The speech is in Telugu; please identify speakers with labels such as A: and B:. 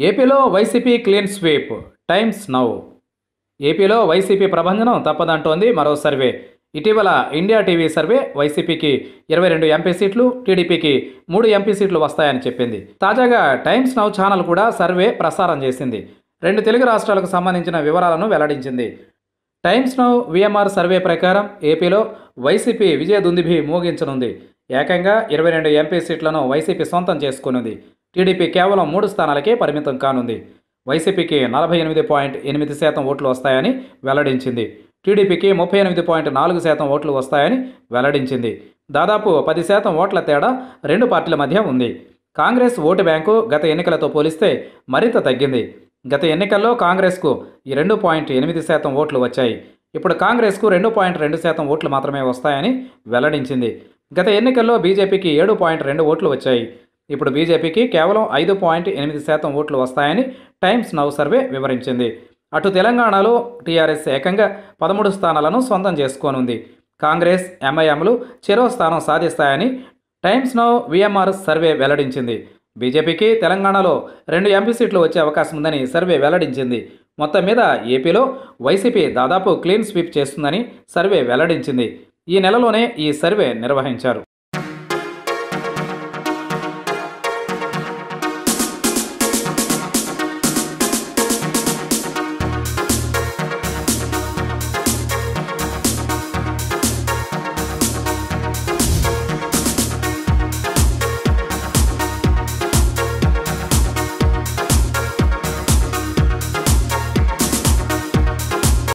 A: ఏపీలో YCP clean sweep Times Now ఏపీలో వైసీపీ ప్రభంజనం తప్పదంటోంది మరో సర్వే ఇటీవల ఇండియా టీవీ సర్వే వైసీపీకి ఇరవై రెండు ఎంపీ సీట్లు టీడీపీకి మూడు ఎంపీ సీట్లు వస్తాయని చెప్పింది తాజాగా టైమ్స్ నౌ ఛానల్ కూడా సర్వే ప్రసారం చేసింది రెండు తెలుగు రాష్ట్రాలకు సంబంధించిన వివరాలను వెల్లడించింది టైమ్స్ నౌ విఎంఆర్ సర్వే ప్రకారం ఏపీలో వైసీపీ విజయ దుందిభి మోగించనుంది ఏకంగా ఇరవై రెండు ఎంపీ సీట్లను వైసీపీ సొంతం చేసుకునుంది టీడీపీ కేవలం మూడు స్థానాలకే పరిమితం కానుంది వైసీపీకి నలభై ఎనిమిది పాయింట్ ఎనిమిది శాతం ఓట్లు వస్తాయని వెల్లడించింది టీడీపీకి ముప్పై ఎనిమిది పాయింట్ నాలుగు శాతం ఓట్లు వస్తాయని వెల్లడించింది దాదాపు పది శాతం ఓట్ల తేడా రెండు పార్టీల మధ్య ఉంది కాంగ్రెస్ ఓటు బ్యాంకు గత ఎన్నికలతో పోలిస్తే మరింత తగ్గింది గత ఎన్నికల్లో కాంగ్రెస్కు ఈ రెండు పాయింట్ ఎనిమిది శాతం ఓట్లు వచ్చాయి ఇప్పుడు కాంగ్రెస్కు రెండు పాయింట్ రెండు శాతం ఓట్లు మాత్రమే వస్తాయని వెల్లడించింది గత ఎన్నికల్లో బీజేపీకి ఏడు పాయింట్ రెండు ఓట్లు వచ్చాయి ఇప్పుడు బీజేపీకి కేవలం ఐదు పాయింట్ ఎనిమిది శాతం ఓట్లు వస్తాయని టైమ్స్ నౌ సర్వే వివరించింది అటు తెలంగాణలో టీఆర్ఎస్ ఏకంగా పదమూడు స్థానాలను సొంతం చేసుకోనుంది కాంగ్రెస్ ఎంఐఎంలు చెరో స్థానం సాధిస్తాయని టైమ్స్ నౌ విఎంఆర్ సర్వే వెల్లడించింది బీజేపీకి తెలంగాణలో రెండు ఎంపీ సీట్లు వచ్చే అవకాశం ఉందని సర్వే వెల్లడించింది మొత్తం మీద ఏపీలో వైసీపీ దాదాపు క్లీన్ స్వీప్ చేస్తుందని సర్వే వెల్లడించింది ఈ నెలలోనే ఈ సర్వే నిర్వహించారు